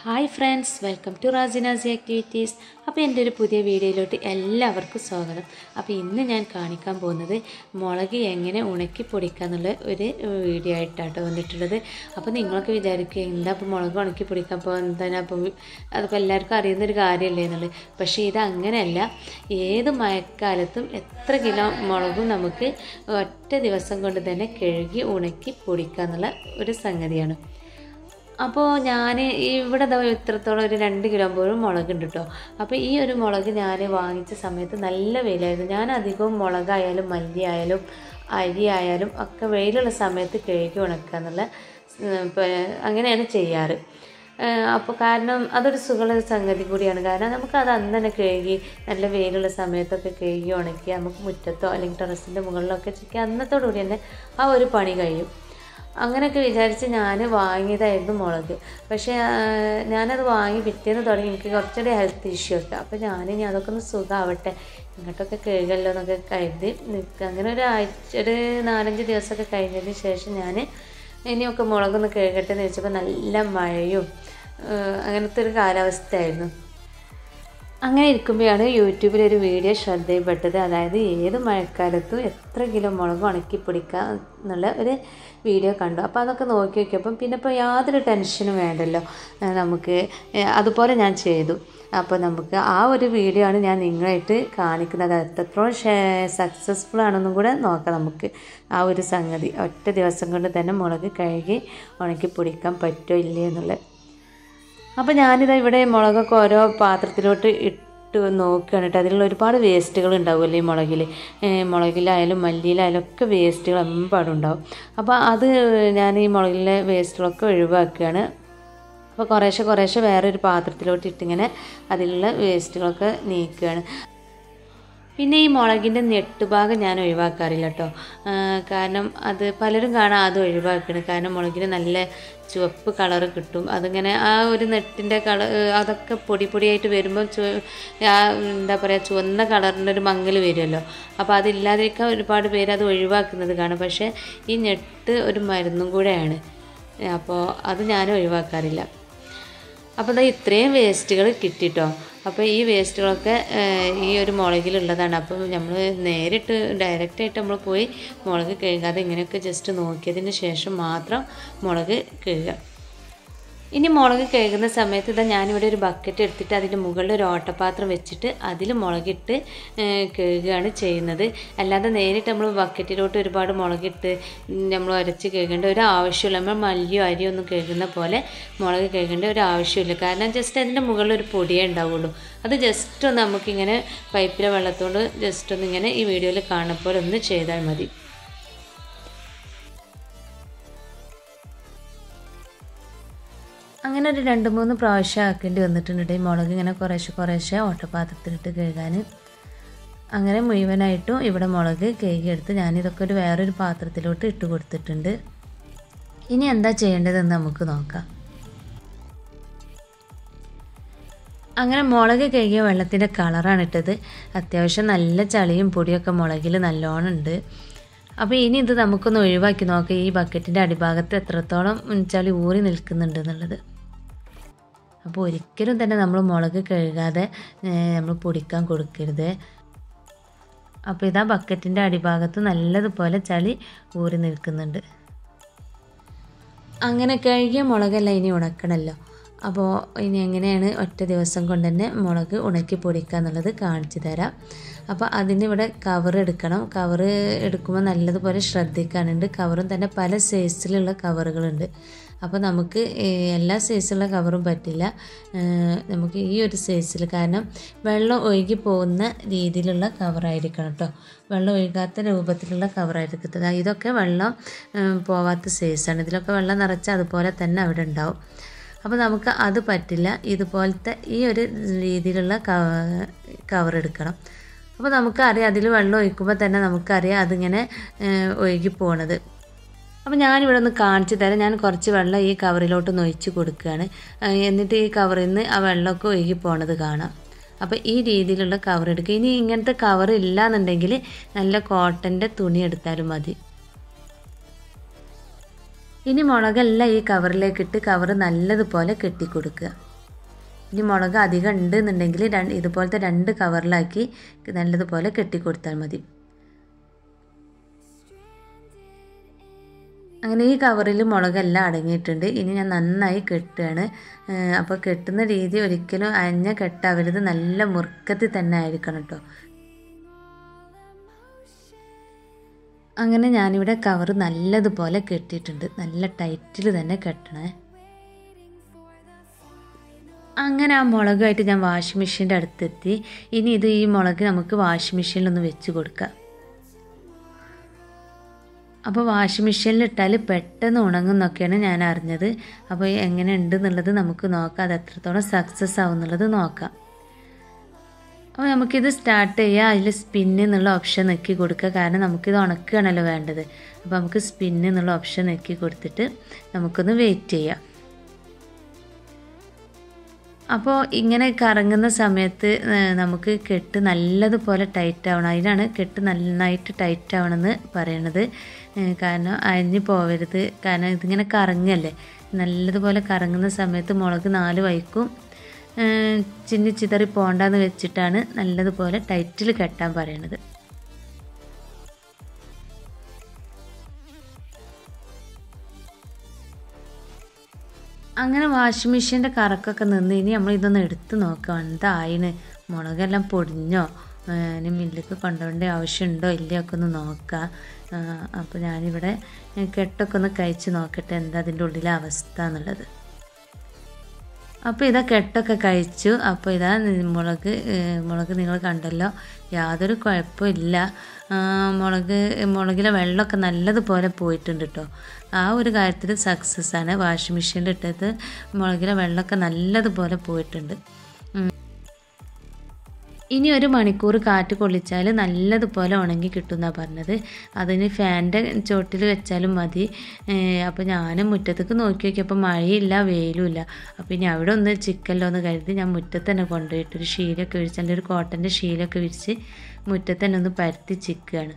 hi friends welcome to റാസിനാസി activities അപ്പോൾ എൻ്റെ ഒരു പുതിയ വീഡിയോയിലോട്ട് എല്ലാവർക്കും സ്വാഗതം അപ്പോൾ ഇന്ന് ഞാൻ കാണിക്കാൻ പോകുന്നത് മുളക് എങ്ങനെ ഉണക്കി പൊടിക്കുക എന്നുള്ള ഒരു വീഡിയോ ആയിട്ടാട്ടോ വന്നിട്ടുള്ളത് അപ്പോൾ നിങ്ങളൊക്കെ വിചാരിക്കുക എന്താ ഇപ്പോൾ മുളക് ഉണക്കി പൊടിക്കാൻ അപ്പോൾ എന്താ അപ്പം അതിപ്പോൾ എല്ലാവർക്കും അറിയുന്നൊരു കാര്യമല്ലേ എന്നുള്ളത് പക്ഷേ ഇത് അങ്ങനെയല്ല ഏത് മഴക്കാലത്തും എത്ര കിലോ മുളകും നമുക്ക് ഒറ്റ ദിവസം കൊണ്ട് തന്നെ കഴുകി ഉണക്കി പൊടിക്കുക എന്നുള്ള ഒരു സംഗതിയാണ് അപ്പോൾ ഞാൻ ഇവിടെ ദാ ഇത്രത്തോളം ഒരു രണ്ട് കിലോ പോലും മുളക് ഉണ്ട് കേട്ടോ അപ്പോൾ ഈ ഒരു മുളക് ഞാൻ വാങ്ങിച്ച സമയത്ത് നല്ല വെയിലായിരുന്നു ഞാൻ അധികവും മുളകായാലും മല്ലി ആയാലും അരി ആയാലും ഒക്കെ വെയിലുള്ള സമയത്ത് കഴുകി ഉണക്കുക എന്നുള്ള അങ്ങനെയാണ് ചെയ്യാറ് അപ്പോൾ കാരണം അതൊരു സുഖമുള്ള സംഗതി കൂടിയാണ് കാരണം നമുക്ക് അത് അന്ന് തന്നെ കഴുകി നല്ല വെയിലുള്ള സമയത്തൊക്കെ കഴുകി ഉണക്കി നമുക്ക് മുറ്റത്തോ അല്ലെങ്കിൽ ടെറസിൻ്റെ മുകളിലൊക്കെ ചിക്കി അന്നത്തോടുകൂടി തന്നെ ആ ഒരു പണി കഴിയും അങ്ങനെയൊക്കെ വിചാരിച്ച് ഞാൻ വാങ്ങിയതായിരുന്നു മുളക് പക്ഷേ ഞാനത് വാങ്ങി പിറ്റേന്ന് തുടങ്ങി എനിക്ക് കുറച്ചുകൂടി ഹെൽത്ത് ഇഷ്യൂ ഒക്കെ അപ്പോൾ ഞാനിനി അതൊക്കെ ഒന്ന് സുഖമാവട്ടെ ഇങ്ങോട്ടൊക്കെ കഴുകല്ലോ എന്നൊക്കെ കരുതി നിൽക്കുക അങ്ങനെ ഒരു ആഴ്ച ഒരു നാലഞ്ച് ദിവസമൊക്കെ കഴിഞ്ഞതിന് ശേഷം ഞാൻ ഇനിയൊക്കെ മുളകൊന്ന് കഴുകട്ടെ എന്ന് വെച്ചപ്പോൾ നല്ല മഴയും അങ്ങനത്തെ ഒരു കാലാവസ്ഥയായിരുന്നു അങ്ങനെ ഇരിക്കുമ്പോഴാണ് യൂട്യൂബിൽ ഒരു വീഡിയോ ശ്രദ്ധയിൽപ്പെട്ടത് അതായത് ഏത് മഴക്കാലത്തും എത്ര കിലോ മുളക് ഉണക്കി പിടിക്കുക എന്നുള്ള ഒരു വീഡിയോ കണ്ടു അപ്പോൾ അതൊക്കെ നോക്കി നോക്കിയപ്പം പിന്നെ ഇപ്പോൾ യാതൊരു ടെൻഷനും വേണ്ടല്ലോ നമുക്ക് അതുപോലെ ഞാൻ ചെയ്തു അപ്പോൾ നമുക്ക് ആ ഒരു വീഡിയോ ആണ് ഞാൻ നിങ്ങളായിട്ട് കാണിക്കുന്നത് എത്രത്തോളം സക്സസ്ഫുൾ ആണെന്നും കൂടെ നോക്കാം നമുക്ക് ആ ഒരു സംഗതി ഒറ്റ ദിവസം കൊണ്ട് തന്നെ മുളക് കഴുകി ഉണക്കി പൊടിക്കാൻ പറ്റുമോ ഇല്ലേ എന്നുള്ളത് അപ്പോൾ ഞാനിതാ ഇവിടെ മുളകൊക്കെ ഓരോ പാത്രത്തിലോട്ട് ഇട്ട് നോക്കുകയാണ് കേട്ടോ അതിലുള്ള ഒരുപാട് വേസ്റ്റുകൾ ഉണ്ടാവുമല്ലോ ഈ മുളകിൽ മുളകിലായാലും മല്ലിയിലായാലും ഒക്കെ വേസ്റ്റുകൾ എമ്പാടും ഉണ്ടാവും അപ്പോൾ അത് ഞാൻ ഈ മുളകിലെ വേസ്റ്റുകളൊക്കെ ഒഴിവാക്കുകയാണ് അപ്പോൾ കുറേശ്ശെ കുറേശ്ശെ വേറൊരു പാത്രത്തിലോട്ട് ഇട്ടിങ്ങനെ അതിലുള്ള വേസ്റ്റുകളൊക്കെ നീക്കുകയാണ് പിന്നെ ഈ മുളകിൻ്റെ നെട്ടുഭാഗം ഞാൻ ഒഴിവാക്കാറില്ല കേട്ടോ കാരണം അത് പലരും കാണാൻ അത് ഒഴിവാക്കണം കാരണം മുളകിന് നല്ല ചുവപ്പ് കളറ് കിട്ടും അതിങ്ങനെ ആ ഒരു നെട്ടിൻ്റെ കളർ അതൊക്കെ പൊടി പൊടിയായിട്ട് വരുമ്പോൾ ചു എന്താ പറയുക ചുവന്ന കളറിൻ്റെ ഒരു മങ്ങൽ വരുമല്ലോ അപ്പോൾ അതില്ലാതിരിക്കാൻ ഒരുപാട് പേര് അത് ഒഴിവാക്കുന്നത് കാണും പക്ഷേ ഈ നെട്ട് ഒരു മരുന്നും കൂടെയാണ് അപ്പോൾ അത് ഞാൻ ഒഴിവാക്കാറില്ല അപ്പോൾ ഇതാ ഇത്രയും വേസ്റ്റുകൾ കിട്ടിട്ടോ അപ്പോൾ ഈ വേസ്റ്റുകളൊക്കെ ഈ ഒരു മുളകിലുള്ളതാണ് അപ്പോൾ നമ്മൾ നേരിട്ട് ഡയറക്റ്റായിട്ട് നമ്മൾ പോയി മുളക് കഴുകാതെ ഇങ്ങനെയൊക്കെ ജസ്റ്റ് നോക്കിയതിന് ശേഷം മാത്രം മുളക് കഴുകുക ഇനി മുളക് കഴുകുന്ന സമയത്ത് ഇതാ ഞാനിവിടെ ഒരു ബക്കറ്റ് എടുത്തിട്ട് അതിൻ്റെ മുകളിൽ ഒരു ഓട്ടപാത്രം വെച്ചിട്ട് അതിൽ മുളകിട്ട് കഴുകുകയാണ് ചെയ്യുന്നത് അല്ലാതെ നേരിട്ട് നമ്മൾ ബക്കറ്റിലോട്ട് ഒരുപാട് മുളകിട്ട് നമ്മൾ ഉരച്ച് കഴുകേണ്ട ഒരു ആവശ്യമില്ല നമ്മൾ മല്ലിയോ അരിയോ ഒന്നും കഴുകുന്ന പോലെ മുളക് കഴുകേണ്ട ഒരു ആവശ്യമില്ല കാരണം ജസ്റ്റ് അതിൻ്റെ മുകളിൽ ഒരു പൊടിയേ ഉണ്ടാവുള്ളൂ അത് ജസ്റ്റ് ഒന്ന് നമുക്കിങ്ങനെ പൈപ്പിലെ വെള്ളത്തോട് ജസ്റ്റ് ഒന്ന് ഇങ്ങനെ ഈ വീഡിയോയിൽ കാണുമ്പോൾ ഒന്ന് ചെയ്താൽ മതി അങ്ങനെ ഒരു രണ്ട് മൂന്ന് പ്രാവശ്യം ആക്കേണ്ടി വന്നിട്ടുണ്ട് ഈ മുളക് ഇങ്ങനെ കുറേശ്ശെ കുറേശ്ശെ ഓട്ടപാത്രത്തിലിട്ട് കഴുകാൻ അങ്ങനെ മുഴുവനായിട്ടും ഇവിടെ മുളക് കഴുകിയെടുത്ത് ഞാനിതൊക്കെ ഒരു വേറൊരു പാത്രത്തിലോട്ട് ഇട്ട് കൊടുത്തിട്ടുണ്ട് ഇനി എന്താ ചെയ്യേണ്ടതെന്ന് നമുക്ക് നോക്കാം അങ്ങനെ മുളക് കഴുകിയ വെള്ളത്തിൻ്റെ കളറാണ് ഇട്ടത് അത്യാവശ്യം നല്ല ചളിയും പൊടിയൊക്കെ മുളകിൽ നല്ലോണം ഉണ്ട് അപ്പോൾ ഇനി ഇത് നമുക്കൊന്ന് ഒഴിവാക്കി നോക്കാം ഈ ബക്കറ്റിൻ്റെ അടിഭാഗത്ത് എത്രത്തോളം ചളി ഊറി നിൽക്കുന്നുണ്ട് എന്നുള്ളത് അപ്പോൾ ഒരിക്കലും തന്നെ നമ്മൾ മുളക് കഴുകാതെ നമ്മൾ പൊടിക്കാൻ കൊടുക്കരുത് അപ്പോൾ ഇതാ ബക്കറ്റിൻ്റെ അടിഭാഗത്ത് നല്ലതുപോലെ ചളി ഊറി നിൽക്കുന്നുണ്ട് അങ്ങനെ കഴുകിയ മുളകല്ല ഇനി ഉണക്കണമല്ലോ അപ്പോൾ ഇനി എങ്ങനെയാണ് ഒറ്റ ദിവസം കൊണ്ട് തന്നെ മുളക് ഉണക്കി പൊടിക്കുക എന്നുള്ളത് കാണിച്ചു തരാം അപ്പോൾ അതിന് ഇവിടെ കവർ എടുക്കണം കവർ എടുക്കുമ്പോൾ നല്ലതുപോലെ ശ്രദ്ധിക്കാനുണ്ട് കവറും തന്നെ പല സൈസിലുള്ള കവറുകളുണ്ട് അപ്പോൾ നമുക്ക് എല്ലാ സൈസുള്ള കവറും പറ്റില്ല നമുക്ക് ഈ ഒരു സൈസിൽ കാരണം വെള്ളം ഒഴുകി പോകുന്ന രീതിയിലുള്ള കവറായിരിക്കണം കേട്ടോ വെള്ളം ഒഴുകാത്ത രൂപത്തിലുള്ള കവറായിരിക്കും ഇതൊക്കെ വെള്ളം പോവാത്ത സൈസാണ് ഇതിലൊക്കെ വെള്ളം നിറച്ചാൽ അതുപോലെ തന്നെ അവിടെ ഉണ്ടാവും അപ്പോൾ നമുക്ക് അത് പറ്റില്ല ഇതുപോലത്തെ ഈ ഒരു രീതിയിലുള്ള കവർ എടുക്കണം അപ്പോൾ നമുക്കറിയാം അതിൽ വെള്ളം ഒഴിക്കുമ്പോൾ തന്നെ നമുക്കറിയാം അതിങ്ങനെ ഒഴുകി പോണത് അപ്പോൾ ഞാനിവിടെ ഒന്ന് കാണിച്ചു തരാം ഞാൻ കുറച്ച് വെള്ളം ഈ കവറിലോട്ട് ഒഴിച്ച് കൊടുക്കുകയാണ് എന്നിട്ട് ഈ കവറിൽ നിന്ന് ആ വെള്ളമൊക്കെ ഒഴുകി പോണത് കാണാം അപ്പോൾ ഈ രീതിയിലുള്ള കവർ എടുക്കുക ഇനി ഇങ്ങനത്തെ കവർ ഇല്ല എന്നുണ്ടെങ്കിൽ നല്ല കോട്ടൻ്റെ തുണി എടുത്താലും മതി ഇനി മുളകെല്ലാം ഈ കവറിലേക്ക് ഇട്ട് കവർ നല്ലതുപോലെ കെട്ടിക്കൊടുക്കുക ഇനി മുളക് അധികം ഉണ്ട് എന്നുണ്ടെങ്കിൽ രണ്ട് ഇതുപോലത്തെ രണ്ട് കവറിലാക്കി നല്ലതുപോലെ കെട്ടിക്കൊടുത്താൽ മതി അങ്ങനെ ഈ കവറിൽ മുളകെല്ലാം അടങ്ങിയിട്ടുണ്ട് ഇനി ഞാൻ നന്നായി കെട്ടുകയാണ് അപ്പോൾ കെട്ടുന്ന രീതി ഒരിക്കലും അഞ്ഞ കെട്ടാവരുത് നല്ല മുറുക്കത്തിൽ തന്നെ ആയിരിക്കണം കേട്ടോ അങ്ങനെ ഞാനിവിടെ കവർ നല്ലതുപോലെ കെട്ടിയിട്ടുണ്ട് നല്ല ടൈറ്റിൽ തന്നെ കെട്ടണേ അങ്ങനെ ആ മുളകായിട്ട് ഞാൻ വാഷിംഗ് മെഷീൻ്റെ അടുത്തെത്തി ഇനി ഇത് ഈ മുളക് നമുക്ക് വാഷിംഗ് മെഷീനിലൊന്ന് വെച്ച് കൊടുക്കാം അപ്പോൾ വാഷിംഗ് മെഷീനിൽ ഇട്ടാൽ പെട്ടെന്ന് ഉണങ്ങുന്നൊക്കെയാണ് ഞാൻ അറിഞ്ഞത് അപ്പോൾ എങ്ങനെ ഉണ്ട് എന്നുള്ളത് നമുക്ക് നോക്കാം അത് എത്രത്തോളം സക്സസ് ആവും എന്നുള്ളത് നോക്കാം അപ്പോൾ നമുക്കിത് സ്റ്റാർട്ട് ചെയ്യുക അതിൽ സ്പിന്ന് എന്നുള്ള ഓപ്ഷൻ നെക്കി കൊടുക്കുക കാരണം നമുക്കിത് ഉണക്കുകയാണല്ലോ വേണ്ടത് അപ്പോൾ നമുക്ക് സ്പിന്ന് എന്നുള്ള ഓപ്ഷൻ നെക്കി കൊടുത്തിട്ട് നമുക്കൊന്ന് വെയിറ്റ് ചെയ്യാം അപ്പോൾ ഇങ്ങനെ കറങ്ങുന്ന സമയത്ത് നമുക്ക് കെട്ട് നല്ലതുപോലെ ടൈറ്റ് ആവണം അതിനാണ് കെട്ട് നന്നായിട്ട് ടൈറ്റ് ആവണമെന്ന് പറയണത് കാരണം അരിഞ്ഞു പോവരുത് കാരണം ഇതിങ്ങനെ കറങ്ങല്ലേ നല്ലതുപോലെ കറങ്ങുന്ന സമയത്ത് മുളക് നാല് വൈക്കും ചിന്നി ചിതറി പോണ്ടെന്ന് വെച്ചിട്ടാണ് നല്ലതുപോലെ ടൈറ്റിൽ കെട്ടാൻ പറയണത് അങ്ങനെ വാഷിംഗ് മെഷീൻ്റെ കറക്കൊക്കെ നിന്ന് ഇനി നമ്മൾ ഇതൊന്ന് എടുത്ത് നോക്കാം എന്തായിന് മുളകെല്ലാം പൊടിഞ്ഞോ ഇനി മില്ലിക്ക് കൊണ്ടുപോകേണ്ട ആവശ്യമുണ്ടോ ഇല്ലയോ ഒക്കെ ഒന്ന് നോക്കാം അപ്പോൾ ഞാനിവിടെ കെട്ടൊക്കെ ഒന്ന് കഴിച്ച് നോക്കട്ടെ എന്താ അതിൻ്റെ ഉള്ളിലെ അവസ്ഥ എന്നുള്ളത് അപ്പോൾ ഇതാ കെട്ടൊക്കെ കഴിച്ചു അപ്പോൾ ഇതാ മുളക് മുളക് നിങ്ങൾ കണ്ടല്ലോ യാതൊരു കുഴപ്പമില്ല മുളക് മുളകിലെ വെള്ളമൊക്കെ നല്ലതുപോലെ പോയിട്ടുണ്ട് കേട്ടോ ആ ഒരു കാര്യത്തിൽ സക്സസ് ആണ് വാഷിംഗ് മെഷീനിൽ ഇട്ടത് മുളകിലെ വെള്ളമൊക്കെ നല്ലതുപോലെ പോയിട്ടുണ്ട് ഇനി ഒരു മണിക്കൂർ കാറ്റ് കൊള്ളിച്ചാൽ നല്ലതുപോലെ ഉണങ്ങി കിട്ടുമെന്നാണ് പറഞ്ഞത് അതിന് ഫാൻ്റെ ചോട്ടിൽ വെച്ചാലും മതി അപ്പോൾ ഞാൻ മുറ്റത്തേക്ക് നോക്കി നോക്കിയപ്പോൾ മഴയില്ല വെയിലുമില്ല അപ്പോൾ ഇനി അവിടെ ഒന്ന് ചിക്കല്ലോ എന്ന് കരുതി ഞാൻ മുറ്റത്ത് തന്നെ കൊണ്ടുപോയിട്ട് ഒരു ഷീലൊക്കെ വിരിച്ച് അല്ലെങ്കിൽ ഒരു കോട്ടൻ്റെ ഷീലൊക്കെ വിരിച്ച് മുറ്റത്ത് തന്നെ ഒന്ന് പരത്തി ചിക്കുകയാണ്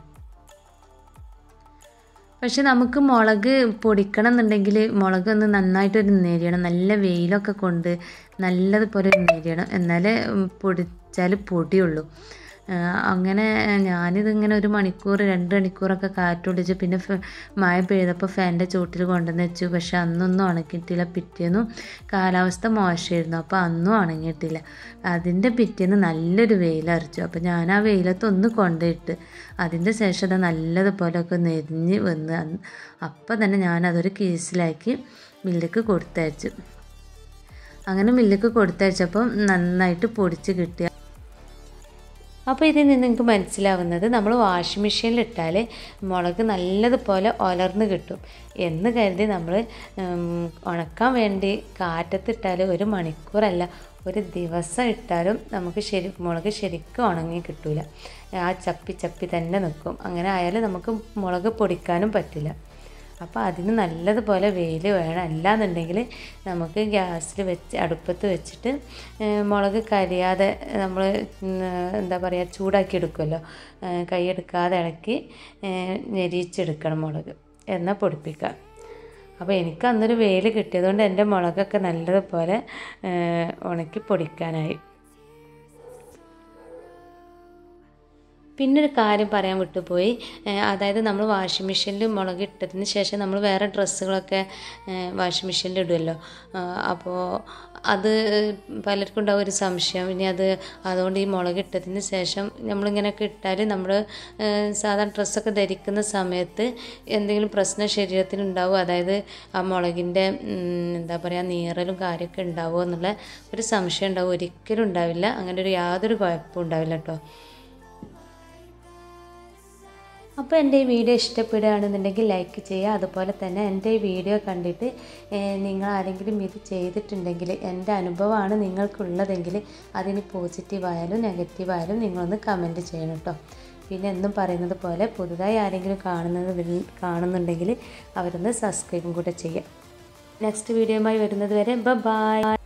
പക്ഷെ നമുക്ക് മുളക് പൊടിക്കണം എന്നുണ്ടെങ്കിൽ മുളക് ഒന്ന് നന്നായിട്ടൊരു നെരിയണം നല്ല വെയിലൊക്കെ കൊണ്ട് നല്ലതുപോലെ നെരിയണം എന്നാലേ പൊടിച്ചാൽ പൊടിയുള്ളൂ അങ്ങനെ ഞാനിതിങ്ങനെ ഒരു മണിക്കൂർ രണ്ട് മണിക്കൂറൊക്കെ കാറ്റൊടിച്ച് പിന്നെ മഴ പെയ്തപ്പോൾ ഫാൻ്റെ ചോട്ടിൽ കൊണ്ടുവന്ന് വെച്ചു പക്ഷെ അന്നൊന്നും ഉണങ്ങിയിട്ടില്ല പിറ്റേന്നും കാലാവസ്ഥ മോശമായിരുന്നു അപ്പോൾ അന്നും ഉണങ്ങിയിട്ടില്ല അതിൻ്റെ പിറ്റേന്ന് നല്ലൊരു വെയിലറിച്ചു അപ്പോൾ ഞാൻ ആ വെയിലത്ത് ഒന്ന് കൊണ്ടുപോയിട്ട് അതിൻ്റെ ശേഷം അത് നല്ലതുപോലെയൊക്കെ നെരിഞ്ഞ് വന്ന് അപ്പം തന്നെ ഞാനതൊരു കേസിലാക്കി മില്ലിക്ക് കൊടുത്തയച്ചു അങ്ങനെ മില്ലിക്ക് കൊടുത്തയച്ചപ്പം നന്നായിട്ട് പൊടിച്ച് കിട്ടിയ അപ്പോൾ ഇതിൽ നിന്ന് നിങ്ങൾക്ക് മനസ്സിലാവുന്നത് നമ്മൾ വാഷിംഗ് മെഷീനിൽ ഇട്ടാൽ മുളക് നല്ലതുപോലെ ഒലർന്ന് കിട്ടും എന്ന് കരുതി നമ്മൾ ഉണക്കാൻ വേണ്ടി കാറ്റത്തിട്ടാൽ ഒരു മണിക്കൂറല്ല ഒരു ദിവസം ഇട്ടാലും നമുക്ക് ശരി മുളക് ശരിക്കും ഉണങ്ങി കിട്ടില്ല ആ ചപ്പി ചപ്പി തന്നെ നിൽക്കും അങ്ങനെ ആയാലും നമുക്ക് മുളക് പൊടിക്കാനും പറ്റില്ല അപ്പോൾ അതിന് നല്ലതുപോലെ വെയിൽ വേണം അല്ലാന്നുണ്ടെങ്കിൽ നമുക്ക് ഗ്യാസിൽ വെച്ച് അടുപ്പത്ത് വെച്ചിട്ട് മുളക് കരിയാതെ നമ്മൾ എന്താ പറയുക ചൂടാക്കി എടുക്കുമല്ലോ കൈയെടുക്കാതെ ഇളക്കി ഞെരിച്ചെടുക്കണം മുളക് എന്നാൽ പൊടിപ്പിക്കുക അപ്പോൾ എനിക്ക് അന്നൊരു വെയിൽ കിട്ടിയതുകൊണ്ട് എൻ്റെ മുളകൊക്കെ നല്ലതുപോലെ ഉണക്കി പൊടിക്കാനായി പിന്നെ ഒരു കാര്യം പറയാൻ വിട്ടുപോയി അതായത് നമ്മൾ വാഷിംഗ് മെഷീനിൽ മുളക് ഇട്ടതിന് ശേഷം നമ്മൾ വേറെ ഡ്രസ്സുകളൊക്കെ വാഷിംഗ് മെഷീനിൽ ഇടുമല്ലോ അപ്പോൾ അത് പലർക്കും ഉണ്ടാവും ഒരു സംശയം ഇനി അത് അതുകൊണ്ട് ഈ മുളക് ഇട്ടതിന് ശേഷം നമ്മളിങ്ങനെയൊക്കെ ഇട്ടാൽ നമ്മൾ സാധാരണ ഡ്രസ്സൊക്കെ ധരിക്കുന്ന സമയത്ത് എന്തെങ്കിലും പ്രശ്നം ശരീരത്തിൽ ഉണ്ടാവും അതായത് ആ മുളകിൻ്റെ എന്താ പറയുക നീറലും കാര്യമൊക്കെ ഉണ്ടാവുമോ എന്നുള്ള ഒരു സംശയം ഉണ്ടാവും ഒരിക്കലും ഉണ്ടാവില്ല അങ്ങനെ ഒരു യാതൊരു കുഴപ്പവും ഉണ്ടാവില്ല കേട്ടോ അപ്പോൾ എൻ്റെ ഈ വീഡിയോ ഇഷ്ടപ്പെടുകയാണെന്നുണ്ടെങ്കിൽ ലൈക്ക് ചെയ്യുക അതുപോലെ തന്നെ എൻ്റെ ഈ വീഡിയോ കണ്ടിട്ട് നിങ്ങൾ ആരെങ്കിലും ഇത് ചെയ്തിട്ടുണ്ടെങ്കിൽ എൻ്റെ അനുഭവമാണ് നിങ്ങൾക്കുള്ളതെങ്കിൽ അതിന് പോസിറ്റീവ് ആയാലും നെഗറ്റീവ് ആയാലും നിങ്ങളൊന്ന് കമൻറ്റ് ചെയ്യണം കേട്ടോ പിന്നെ എന്നും പറയുന്നത് പോലെ പുതുതായി ആരെങ്കിലും കാണുന്നത് കാണുന്നുണ്ടെങ്കിൽ അവരൊന്ന് സബ്സ്ക്രൈബും കൂടെ ചെയ്യുക നെക്സ്റ്റ് വീഡിയോയുമായി വരുന്നത് വരെ ബൈ